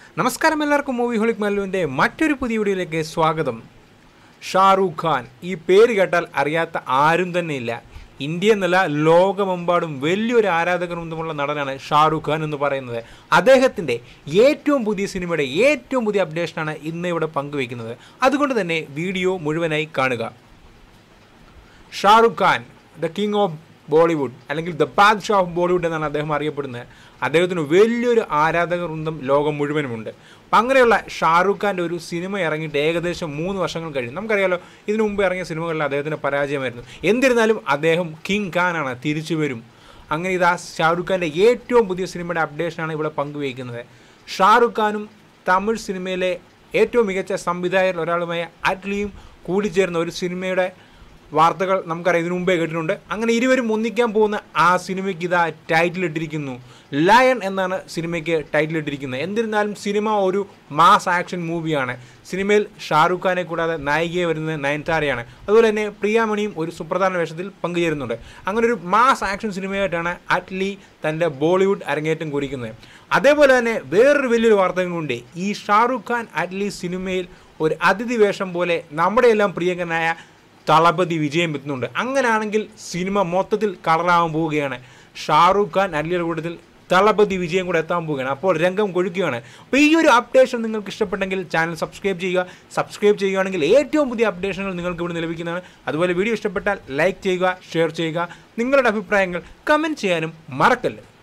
നമസ്കാരം എല്ലാവർക്കും movie holic മല്ലുവിൻ്റെ മറ്റൊരു പുതിയ വീഡിയോയിലേക്ക് സ്വാഗതം ഷാറൂഖ് ഖാൻ ഈ പേര് കേട്ടാൽ അറിയാത്ത ആരും തന്നെ ഇല്ല ഇന്ത്യ എന്നല്ല ലോകമെമ്പാടും വലിയൊരു ആരാധകവൃന്ദമുള്ള നടനാണ് ഷാറൂഖ് ഖാൻ എന്ന് പറയുന്നത് അദ്ദേഹത്തിൻ്റെ ഏറ്റവും പുതിയ സിനിമയുടെ ഏറ്റവും പുതിയ അപ്ഡേഷനാണ് ഇന്ന് ഇവിടെ പങ്കുവയ്ക്കുന്നത് അതുകൊണ്ട് തന്നെ വീഡിയോ മുഴുവനായി കാണുക Shahrukh Khan the king of Bollywood അല്ലെങ്കിൽ ദ ബാദ്ഷാ ഓഫ് ബോളിവുഡ് എന്നാണ് അദ്ദേഹം അറിയപ്പെടുന്നത് അദ്ദേഹത്തിന് വലിയൊരു ആരാധക വൃന്ദം ലോകം മുഴുവനുമുണ്ട് അപ്പം അങ്ങനെയുള്ള ഷാറുഖ് ഖാൻ്റെ ഒരു സിനിമ ഇറങ്ങിയിട്ട് ഏകദേശം മൂന്ന് വർഷങ്ങൾ കഴിഞ്ഞു നമുക്കറിയാലോ ഇതിനു മുമ്പ് ഇറങ്ങിയ സിനിമകളിൽ അദ്ദേഹത്തിന് പരാജയമായിരുന്നു എന്നിരുന്നാലും അദ്ദേഹം കിങ് ഖാനാണ് തിരിച്ചു വരും അങ്ങനെ ഇതാ ഷാറുഖ് ഖാൻ്റെ ഏറ്റവും പുതിയ സിനിമയുടെ അപ്ഡേഷനാണ് ഇവിടെ പങ്കുവയ്ക്കുന്നത് ഷാറുഖ് ഖാനും തമിഴ് സിനിമയിലെ ഏറ്റവും മികച്ച സംവിധായകരിൽ ഒരാളുമായ അറ്റ്ലിയും കൂടിച്ചേർന്ന ഒരു സിനിമയുടെ വാർത്തകൾ നമുക്കറിയാം ഇതിനു മുമ്പേ കേട്ടിട്ടുണ്ട് അങ്ങനെ ഇരുവരും ഒന്നിക്കാൻ പോകുന്ന ആ സിനിമയ്ക്ക് ഇതാ ടൈറ്റിൽ ഇട്ടിരിക്കുന്നു ലയൺ എന്നാണ് സിനിമയ്ക്ക് ടൈറ്റിൽ ഇട്ടിരിക്കുന്നത് എന്നിരുന്നാലും സിനിമ ഒരു മാസ് ആക്ഷൻ മൂവിയാണ് സിനിമയിൽ ഷാറൂഖ് ഖാനെ കൂടാതെ നായികയെ വരുന്നത് നയൻതാരയാണ് അതുപോലെ തന്നെ പ്രിയാമണിയും ഒരു സുപ്രധാന വേഷത്തിൽ പങ്കുചേരുന്നുണ്ട് അങ്ങനെ ഒരു മാസ് ആക്ഷൻ സിനിമയായിട്ടാണ് അറ്റ്ലി തൻ്റെ ബോളിവുഡ് അരങ്ങേറ്റം കുറിക്കുന്നത് അതേപോലെ തന്നെ വേറൊരു വലിയൊരു വാർത്തകളുണ്ട് ഈ ഷാറൂഖ് ഖാൻ അറ്റ്ലി സിനിമയിൽ ഒരു അതിഥി വേഷം പോലെ നമ്മുടെ എല്ലാം പ്രിയങ്കരനായ തളപതി വിജയം എത്തുന്നുണ്ട് അങ്ങനെയാണെങ്കിൽ സിനിമ മൊത്തത്തിൽ കളറാകാൻ പോവുകയാണ് ഷാറൂഖ് ഖാൻ അല്ലിയുടെ കൂട്ടത്തിൽ തളപതി വിജയം കൂടെ എത്താൻ പോവുകയാണ് അപ്പോൾ രംഗം കൊഴുക്കുകയാണ് അപ്പോൾ ഈ ഒരു അപ്ഡേഷൻ നിങ്ങൾക്ക് ഇഷ്ടപ്പെട്ടെങ്കിൽ ചാനൽ സബ്സ്ക്രൈബ് ചെയ്യുക സബ്സ്ക്രൈബ് ചെയ്യുകയാണെങ്കിൽ ഏറ്റവും പുതിയ അപ്ഡേഷനുകൾ നിങ്ങൾക്ക് ഇവിടെ ലഭിക്കുന്നതാണ് അതുപോലെ വീഡിയോ ഇഷ്ടപ്പെട്ടാൽ ലൈക്ക് ചെയ്യുക ഷെയർ ചെയ്യുക നിങ്ങളുടെ അഭിപ്രായങ്ങൾ കമൻറ്റ് ചെയ്യാനും മറക്കല്ല്